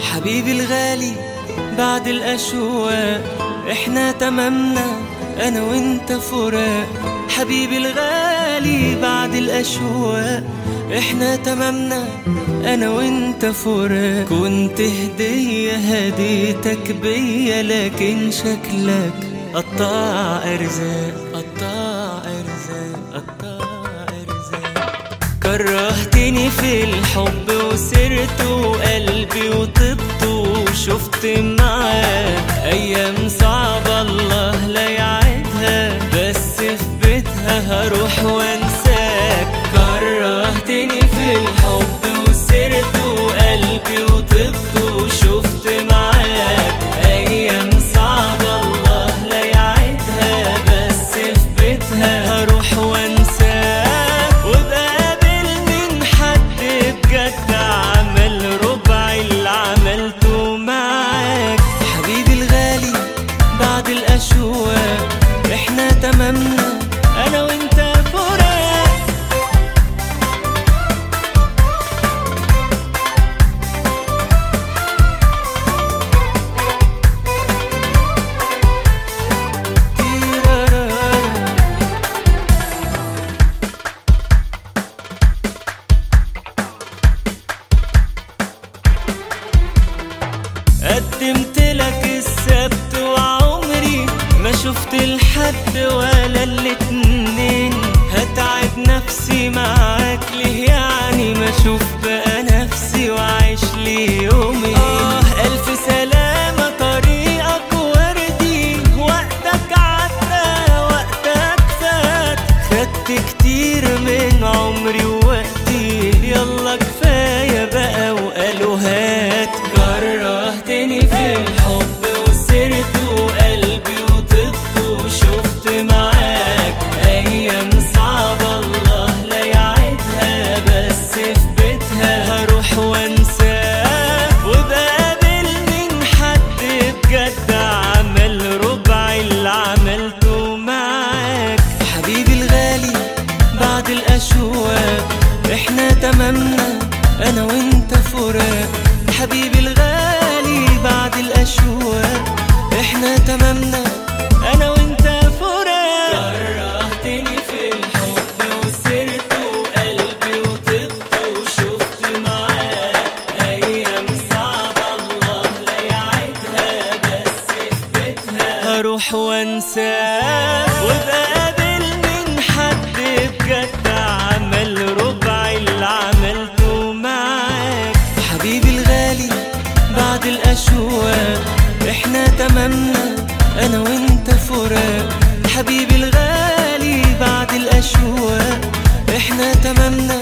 حبيبي الغالي بعد الأشواق احنا تمامنا أنا وانت فراق حبيبي الغالي بعد الأشواق احنا تمامنا أنا وانت فراق كنت هدية هديتك بيا لكن شكلك قطع أرزاق قطع أرزاق قطع أرزاق كرهتني في الحب وسرت وقلبي وطبت وشفت معاك ايام صعبة الله لا يعيدها بس في بيتها هروح وانساك كرهتني في الحب وسرت وقلبي وطبت وشفت معاك ايام صعبة الله لا يعيدها بس في بيتها هروح وانساك وبقابل من حد بجد عمل ربع اللي عملته معاك حبيبي الغالي بعد الاشواق احنا تمامنا انا وانت فراق قدمت لك السبت وعمري ما شفت الحد ولا الاتنين هتعب نفسي معاك ليه يعني ما اشوف بقى نفسي واعيش لي يومي آه ألف سلامة طريقك وردي وقتك عدى وقتك فات خدت كتير من عمري ووقتي يلا كفاية بقى وقالوا هات كرهتني في الحب وسرت وقلبي وطبت وشفت معاك أيام صعبة الله لا يعيدها بس في بيتها هروح وانساك وبقابل من حد بجد عمل ربع اللي عملته معاك حبيبي الغالي بعد الأشواق احنا تمامنا أنا وانت فراق حبيبي الغالي بعد الأشواق احنا تمامنا أنا وانت فراق كرهتني في الحب وسرت وقلبي وطبت وشفت معاك أيام صعبة الله لا يعيدها بس في بيتها هروح وانساك وبقابل من حد بجد عمل ربع اللي عملته معاك حبيبي الغالي بعد الأشواق احنا تمامنا أنا وانت فراق حبيبي الغالي بعد الأشواق احنا تمامنا